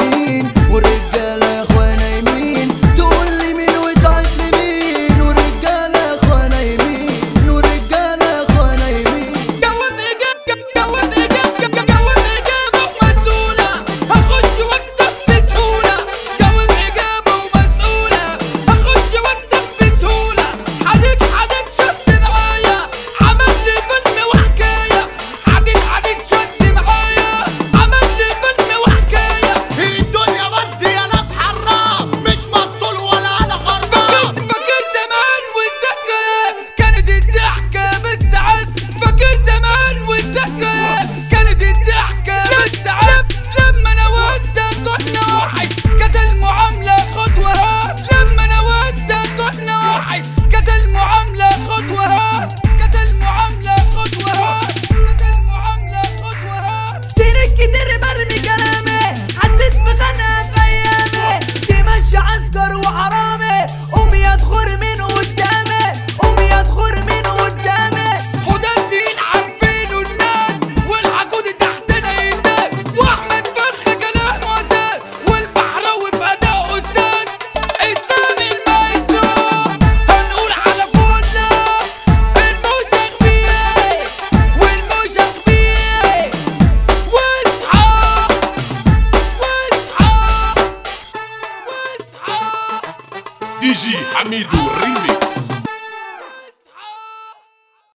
يمين والرجالة يا اخوانا يمين تقول لي مين وتعد لي مين والرجالة يا اخوانا يمين والرجالة يا اخوانا يمين جواب إجابة جواب إجابة جواب إجابة ومسؤولة هخش وأكسب بسهولة جواب إجابة ومسؤولة هخش وأكسب بسهولة حديد حديد شد معايا عمل لي فيلم وحكاية حديد حديد شد معايا عمل لي فيلم وحكاية الدنيا برد يا ناس حرام مش مسطول ولا انا خربان فاكر فاكر زمان والذكرى كانت الضحكة بالسعد فاكر زمان والذكرى كانت الضحكة بالسعد لما انا وانت كنا واحد كانت المعاملة خد وهات لما انا وانت كنا واحد كانت المعاملة خد وهات كانت المعاملة خد وهات كانت المعاملة خد وهات سنين كتير برمي كلامي حسيت بخنقة في ايامي تمشي عسكر وحرامي قوم يا تخور من قدامي قوم يا تخور من قدامي حدادين عارفينه الناس والعقود تحتنا يداس واحمد فرخ كلام معتاد والبحراوي في اداء استاذ اسلام المايسترو هنقول على فولا الموسى بيه والموسى بيه واصحى واصحى واصحى دي جي حميدو